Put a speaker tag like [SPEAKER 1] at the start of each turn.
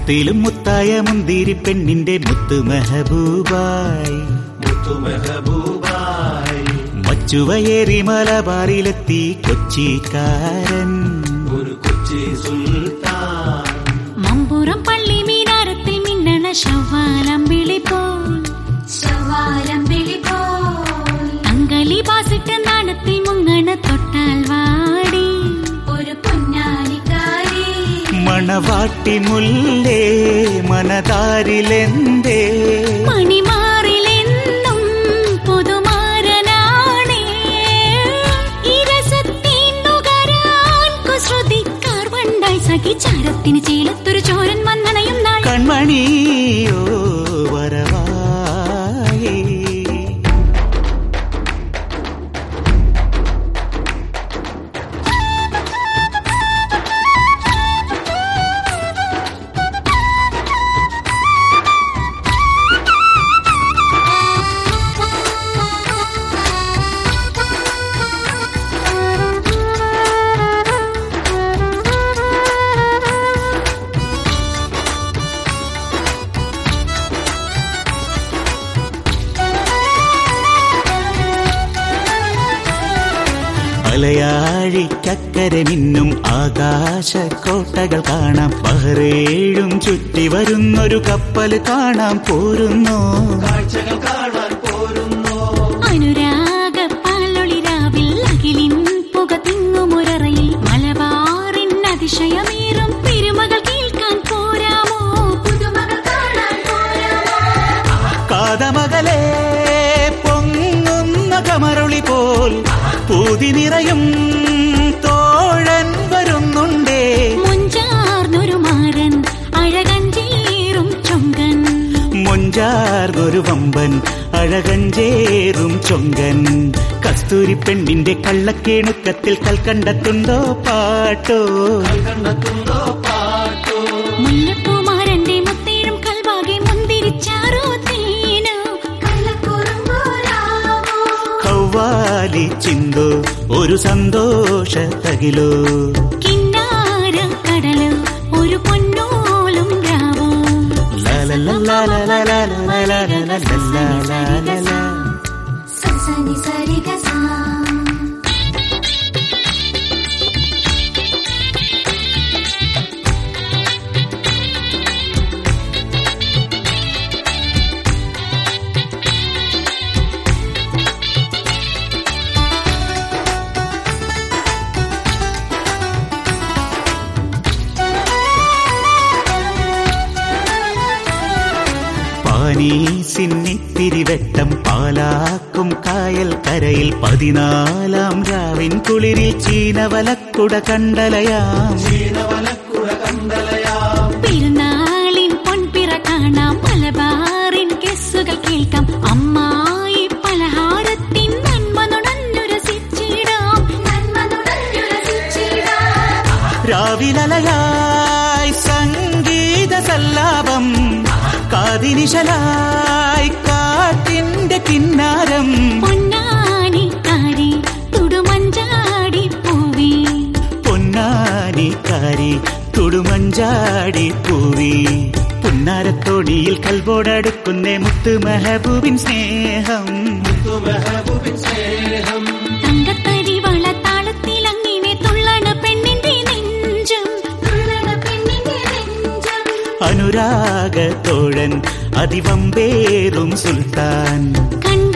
[SPEAKER 1] മുത്തിലും മുത്തായ മുന്തിരി പെണ്ണിന്റെ മുത്ത് മെഹബൂബായി
[SPEAKER 2] മുത്തുമെഹബൂബായി
[SPEAKER 1] മച്ചുവയേറി മലബാറിലെത്തി കൊച്ചിക്കാരൻ
[SPEAKER 2] ഒരു കൊച്ചി സുൽത്താൻ
[SPEAKER 3] മമ്പുറം പള്ളി മീനാരത്തിൽ മിന്നണ ശവാലം വിളിപ്പോൾ
[SPEAKER 4] ശവാലം വിളിപോൽ
[SPEAKER 3] അങ്കലി ബാസിട്ട് നാണത്തിൽ മുങ്ങണ തൊട്ടാൽ വാടി
[SPEAKER 4] ഒരു പൊന്നാനിക്കാരി
[SPEAKER 1] മണവാട്ടി മുല്ലേ മനതാരിലെന്തേ
[SPEAKER 3] മണിമാറിലെന്നും പുതുമാരനാണേ ഇരസത്തിൻ നുകരാൻ കുസൃതിക്കാർ വണ്ടായി സഖിചാരത്തിന് ചേലത്തൊരു ചോരൻ വന്നണയും നാൾ
[SPEAKER 1] കൺമണിയോ വരവായേ മലയാഴിക്കക്കരെ മിന്നും ആകാശ കോട്ടകൾ കാണാം ബഹറേഴും ചുറ്റി വരുന്നൊരു കപ്പൽ കാണാം പോരുന്നു
[SPEAKER 2] കാഴ്ചകൾ കാണാൻ പോരുന്നു
[SPEAKER 3] അനുരാഗ പാലൊളിരാവിൽ അകിലിൻ പുക തിങ്ങുമുരറയിൽ മലബാറിൻ അതിശയമേറും പെരുമകൾ കേൾക്കാൻ പോരാമോ
[SPEAKER 4] പുതുമകൾ കാണാൻ പോരാമോ
[SPEAKER 1] കാതമകലെ പൊങ്ങുന്ന കമറുളി പോൽ പൂതി നിറയും തോഴൻ വരുന്നുണ്ടേ
[SPEAKER 3] മുഞ്ചാർന്നൊരു മാരൻ അഴകഞ്ചേറും ചൊങ്കൻ
[SPEAKER 1] മൊഞ്ചാർന്നൊരു വമ്പൻ അഴകഞ്ചേറും ചൊങ്കൻ കസ്തൂരി പെണ്ണിന്റെ കള്ളക്കേണുക്കത്തിൽ കൽക്കണ്ടത്തുണ്ടോ പാട്ടോ
[SPEAKER 2] കണ്ടെത്തുന്നോ പാട്ടോ
[SPEAKER 3] മുല്ലപ്പൂമാരന്റെ മുത്തേഴും കൽവാകെ മുന്തിരിച്ചാറോ തേനോ
[SPEAKER 4] കള്ളക്കുറുമ്പോരാമോ
[SPEAKER 1] കൗവാലി ചിന്തോ ഒരു സന്തോഷ തകിലോ
[SPEAKER 3] കിന്നാര കടല് ഒരു പൊന്നോലും രാവോ
[SPEAKER 1] ലാലലാലാലാലാലാലാലാലാലാലാലാ.
[SPEAKER 4] സസനി സരിഗസാ
[SPEAKER 1] പാനീസിന്നിത്തിരിവെട്ടം പാലാക്കും കായൽ കരയിൽ പതിനാലാം രാവിൻ കുളിരിൽ ചീനവലക്കുട കണ്ടലയാം
[SPEAKER 2] ചീനവലക്കുട കണ്ടലയാം
[SPEAKER 3] പെരുന്നാളിൻ പൊൻപിറ കാണാം മലബാറിൻ കെസ്സുകൾ കേൾക്കാം അമ്മായി പലഹാരത്തിൻ നന്മ നുണഞ്ഞു രസിച്ചിടാം
[SPEAKER 4] നന്മ നുണഞ്ഞു രസിച്ചിടാം
[SPEAKER 1] രാവിലലയായി സംഗീത സല്ലാപം കാതിനിശലായി കാറ്റിന്റെ കിന്നാരം
[SPEAKER 3] പൊന്നാനിക്കാരി തുടുമഞ്ചാടി പൂവി
[SPEAKER 1] പൊന്നാനിക്കാരി തുടുമഞ്ചാടി പൂവി പുന്നാരത്തോണിയിൽ കൽബോടടുക്കുന്നേ മുത്ത് മെഹബൂബിൻ സ്നേഹം
[SPEAKER 2] മുത്തുമെഹബൂബിൻ സ്നേഹം
[SPEAKER 3] തങ്കത്തരി വളത്താളത്തിൽ അങ്ങനെ തുള്ളണ പെണ്ണിന്റെ നെഞ്ചം
[SPEAKER 4] തുള്ളണ പെണ്ണിന്റെ നെഞ്ചം
[SPEAKER 1] അനുരാഗ തോഴൻ അതിവമ്പേറും സുൽത്താൻ
[SPEAKER 3] കണ്ട